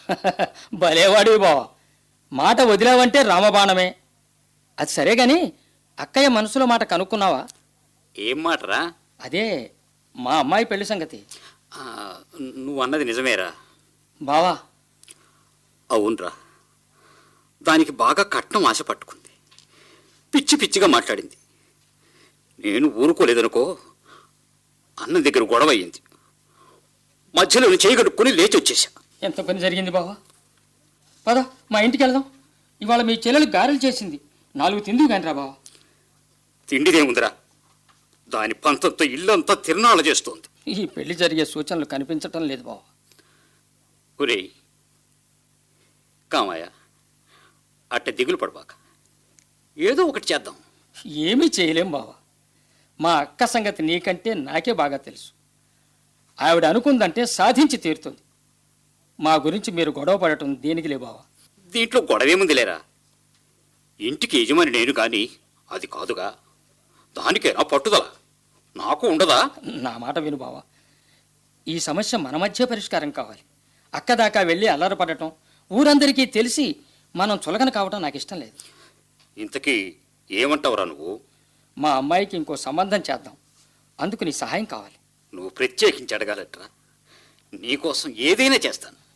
భలేవాడివి బావా మాట వదిలావంటే రామబాణమే అది సరే గాని అక్కయ్య మనసులో మాట కనుక్కున్నావా ఏం మాటరా అదే మా అమ్మాయి పెళ్లి సంగతి ఆ, నువ్వు అన్నది నిజమేరా బావా అవునరా దానికి బాగా కట్నం ఆశ పట్టుకుంది పిచ్చి పిచ్చిగా మాట్లాడింది నేను ఊరుకోలేదనుకో అన్న దగ్గర గొడవ అయ్యింది మధ్యలో చేయగడుక్కుని లేచి వచ్చేసా ఎంత పని జరిగింది బావా పద మా ఇంటికి వెళ్దాం ఇవాళ మీ చెల్లెలు గారెలు చేసింది నాలుగు తిందు కాని రా బావా తిండిదేముందిరా దాని పంతంతో ఇల్లంతా తిరణాల చేస్తోంది ఈ పెళ్లి జరిగే సూచనలు కనిపించటం లేదు బావా ఒరేయ్ కామాయ అట్ట దిగులు పడబాక ఏదో ఒకటి చేద్దాం ఏమీ చేయలేం బావా మా అక్క సంగతి నీకంటే నాకే బాగా తెలుసు ఆవిడ అనుకుందంటే సాధించి తీరుతుంది మా గురించి మీరు గొడవ పడటం దేనికి లే బావా దీంట్లో గొడవేముంది లేరా ఇంటికి యజమాని నేను కానీ అది కాదుగా దానికేనా పట్టుదల నాకు ఉండదా నా మాట విను బావా ఈ సమస్య మన మధ్య పరిష్కారం కావాలి అక్క దాకా వెళ్ళి అల్లరపడటం ఊరందరికీ తెలిసి మనం చులకన కావటం నాకు ఇష్టం లేదు ఇంతకీ ఏమంటావురా నువ్వు మా అమ్మాయికి ఇంకో సంబంధం చేద్దాం అందుకు నీ సహాయం కావాలి నువ్వు ప్రత్యేకించి అడగాలట్రా నీకోసం ఏదైనా చేస్తాను